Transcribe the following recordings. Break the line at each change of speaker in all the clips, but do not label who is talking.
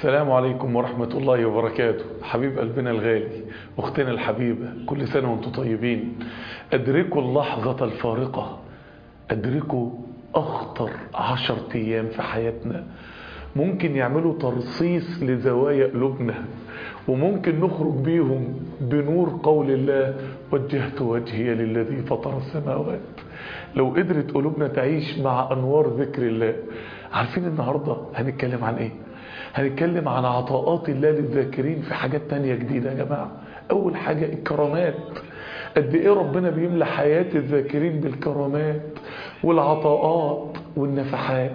السلام عليكم ورحمة الله وبركاته حبيب قلبنا الغالي أختنا الحبيبة كل سنة وانتم طيبين أدركوا اللحظة الفارقة أدركوا أخطر عشر أيام في حياتنا ممكن يعملوا ترصيص لزوايا قلوبنا وممكن نخرج بيهم بنور قول الله وجهت وجهي للذي فطر السماوات لو قدرت قلوبنا تعيش مع أنوار ذكر الله عارفين النهاردة هنتكلم عن ايه هنتكلم عن عطاءات الله للذاكرين في حاجات تانية جديدة يا جماعة أول حاجة الكرامات قد ايه ربنا بيملى حياة الذاكرين بالكرامات والعطاءات والنفحات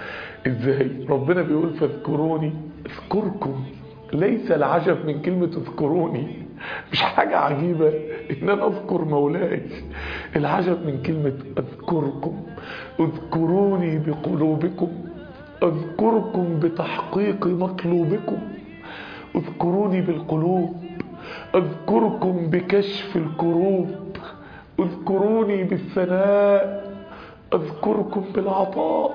ازاي ربنا بيقول فاذكروني اذكركم ليس العجب من كلمة اذكروني مش حاجة عجيبة ان انا اذكر مولاي العجب من كلمة اذكركم اذكروني بقلوبكم اذكركم بتحقيق مطلوبكم اذكروني بالقلوب اذكركم بكشف الكروب اذكروني بالثناء اذكركم بالعطاء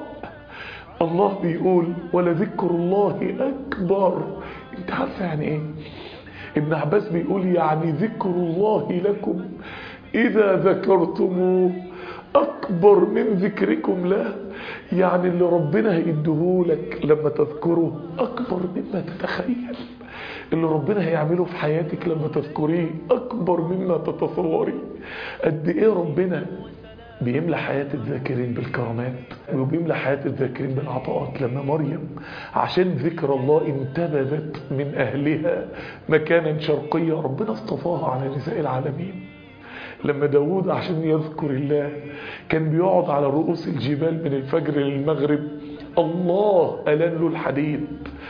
الله بيقول ولذكر الله اكبر انت عارفه يعني ايه ابن عباس بيقول يعني ذكر الله لكم اذا ذكرتموه اكبر من ذكركم له يعني اللي ربنا هيديهولك لما تذكره اكبر مما تتخيل اللي ربنا هيعمله في حياتك لما تذكريه اكبر مما تتصوري قد ايه ربنا بيملى حياة الذاكرين بالكرامات وبيملى حياة الذاكرين بالعطاءات لما مريم عشان ذكر الله انتبذت من أهلها مكانا شرقيا ربنا اصطفاها على نساء العالمين لما داود عشان يذكر الله كان بيقعد على رؤوس الجبال من الفجر للمغرب الله ألن له الحديد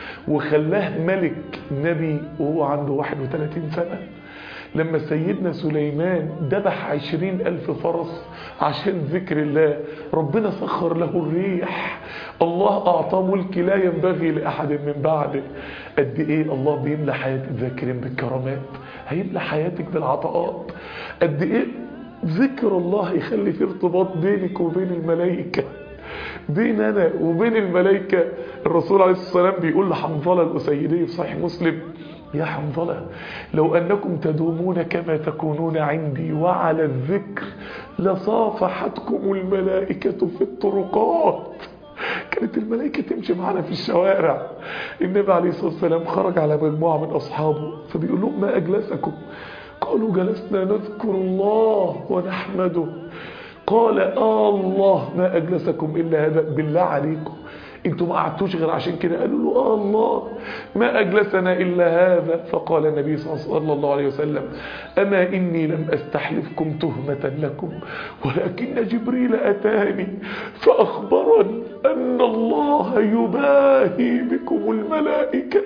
وخلاه ملك نبي وهو عنده 31 سنة لما سيدنا سليمان ذبح عشرين ألف فرس عشان ذكر الله ربنا سخر له الريح الله أعطى ملك لا ينبغي لأحد من بعده قد إيه الله بيملى حياة الذاكرين بالكرامات هيملى حياتك بالعطاءات قد إيه ذكر الله يخلي في ارتباط بينك وبين الملائكة بين أنا وبين الملائكة الرسول عليه الصلاة والسلام بيقول لحنظلة الأسيدي في صحيح مسلم يا حنظلة لو أنكم تدومون كما تكونون عندي وعلى الذكر لصافحتكم الملائكة في الطرقات كانت الملائكة تمشي معنا في الشوارع النبي عليه الصلاة والسلام خرج على مجموعة من أصحابه فبيقول لهم ما أجلسكم قالوا جلسنا نذكر الله ونحمده قال آه الله ما أجلسكم إلا هذا بالله عليكم انتوا ما قعدتوش غير عشان كده قالوا له آه الله ما أجلسنا إلا هذا فقال النبي صلى الله عليه وسلم أما إني لم أستحلفكم تهمة لكم ولكن جبريل أتاني فأخبرني أن الله يباهي بكم الملائكة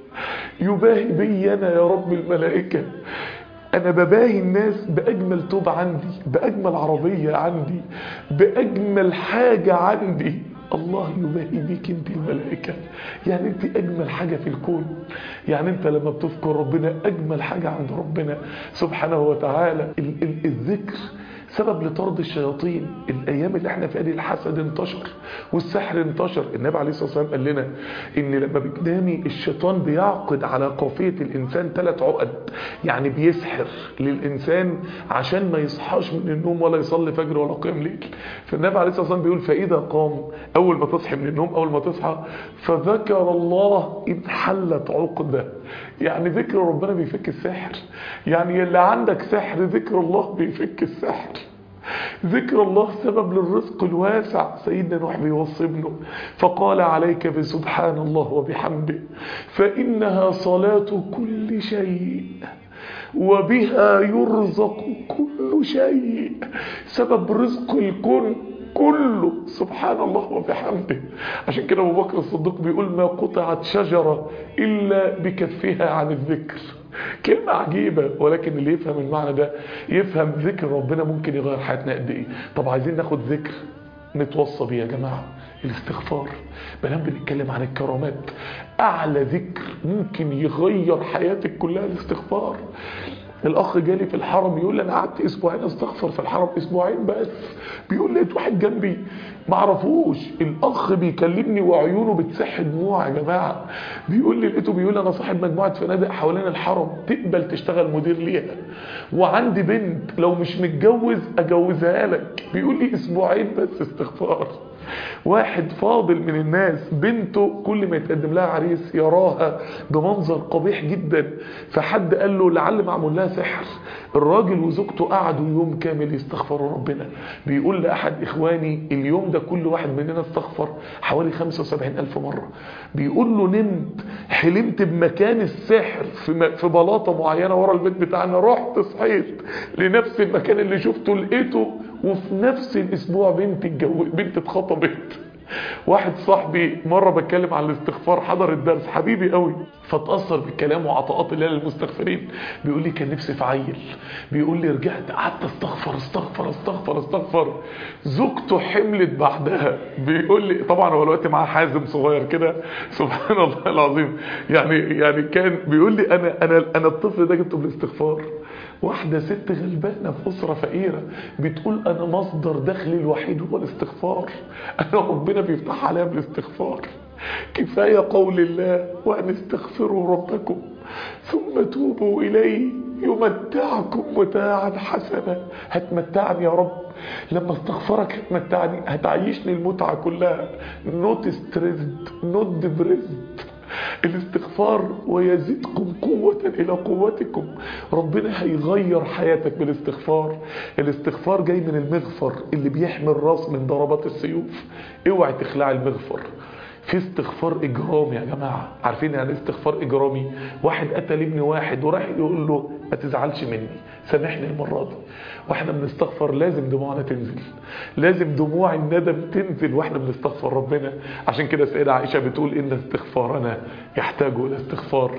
يباهي بي أنا يا رب الملائكة انا بباهي الناس باجمل توب عندي باجمل عربية عندي باجمل حاجة عندي الله يباهي بيك انت الملائكة يعني انت اجمل حاجة في الكون يعني انت لما بتذكر ربنا اجمل حاجة عند ربنا سبحانه وتعالى ال ال الذكر سبب لطرد الشياطين الايام اللي احنا فيها دي الحسد انتشر والسحر انتشر النبي عليه الصلاه والسلام قال لنا ان لما بتنامي الشيطان بيعقد على قافيه الانسان ثلاث عقد يعني بيسحر للانسان عشان ما يصحاش من النوم ولا يصلي فجر ولا قيام ليل فالنبي عليه الصلاه والسلام بيقول فاذا قام اول ما تصحي من النوم اول ما تصحى فذكر الله انحلت عقده يعني ذكر ربنا بيفك السحر يعني اللي عندك سحر ذكر الله بيفك السحر ذكر الله سبب للرزق الواسع سيدنا نوح بيوصي ابنه فقال عليك بسبحان الله وبحمده فإنها صلاة كل شيء وبها يرزق كل شيء سبب رزق الكون كله سبحان الله وبحمده عشان كده ابو بكر الصديق بيقول ما قطعت شجرة الا بكفها عن الذكر كلمة عجيبة ولكن اللي يفهم المعنى ده يفهم ذكر ربنا ممكن يغير حياتنا قد ايه طب عايزين ناخد ذكر نتوصى بيه يا جماعة الاستغفار بنام بنتكلم عن الكرامات اعلى ذكر ممكن يغير حياتك كلها الاستغفار الاخ جالي في الحرم يقول لي انا قعدت اسبوعين استغفر في الحرم اسبوعين بس بيقول لقيت واحد جنبي ما اعرفوش الاخ بيكلمني وعيونه بتسح دموع يا جماعه بيقول لي لقيته بيقول لي انا صاحب مجموعه فنادق حوالين الحرم تقبل تشتغل مدير ليها وعندي بنت لو مش متجوز اجوزها لك بيقول لي اسبوعين بس استغفار واحد فاضل من الناس بنته كل ما يتقدم لها عريس يراها بمنظر قبيح جدا فحد قال له لعل معمول لها سحر الراجل وزوجته قعدوا يوم كامل يستغفروا ربنا بيقول لأحد إخواني اليوم ده كل واحد مننا استغفر حوالي 75 ألف مرة بيقول له نمت حلمت بمكان السحر في, م... في بلاطة معينة ورا البيت بتاعنا رحت صحيت لنفس المكان اللي شفته لقيته وفي نفس الاسبوع بنت الجو... بنت اتخطبت واحد صاحبي مرة بتكلم عن الاستغفار حضر الدرس حبيبي قوي فتأثر بالكلام وعطاءات الله للمستغفرين بيقول لي كان نفسي في عيل بيقول لي رجعت قعدت استغفر استغفر استغفر استغفر زوجته حملت بعدها بيقول لي طبعا هو الوقت معاه حازم صغير كده سبحان الله العظيم يعني يعني كان بيقول لي انا انا انا الطفل ده جبته بالاستغفار واحدة ست غلبانة في أسرة فقيرة بتقول أنا مصدر دخلي الوحيد هو الاستغفار أنا ربنا بيفتح عليها بالاستغفار كفاية قول الله وأن استغفروا ربكم ثم توبوا إليه يمتعكم متاعا حسنا هتمتعني يا رب لما استغفرك هتمتعني هتعيشني المتعة كلها not stressed not depressed الاستغفار ويزيدكم قوة إلى قوتكم ربنا هيغير حياتك بالاستغفار الاستغفار جاي من المغفر اللي بيحمي الراس من ضربات السيوف اوعي تخلع المغفر في استغفار اجرامي يا جماعة عارفين يعني استغفار اجرامي واحد قتل ابن واحد وراح يقول له ما تزعلش مني سامحني المرة دي واحنا بنستغفر لازم دموعنا تنزل لازم دموع الندم تنزل واحنا بنستغفر ربنا عشان كده سيدة عائشة بتقول ان استغفارنا يحتاج الى استغفار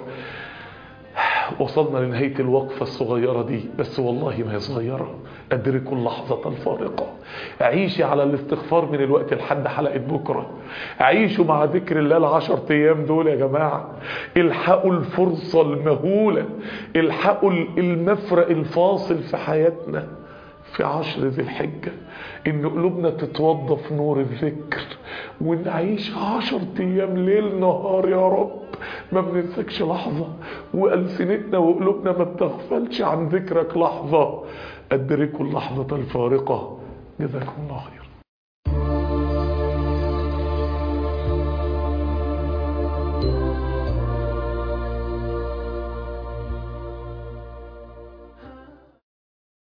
وصلنا لنهاية الوقفة الصغيرة دي بس والله ما هي صغيرة أدركوا اللحظة الفارقة عيشي على الاستغفار من الوقت لحد حلقة بكرة عيشوا مع ذكر الله العشر أيام دول يا جماعة الحقوا الفرصة المهولة الحقوا المفرق الفاصل في حياتنا في عشر ذي الحجة ان قلوبنا تتوضى في نور الذكر ونعيش عشر ايام ليل نهار يا رب ما بننسكش لحظة وألسنتنا وقلوبنا ما بتغفلش عن ذكرك لحظة أدركوا اللحظة الفارقة جزاكم الله خير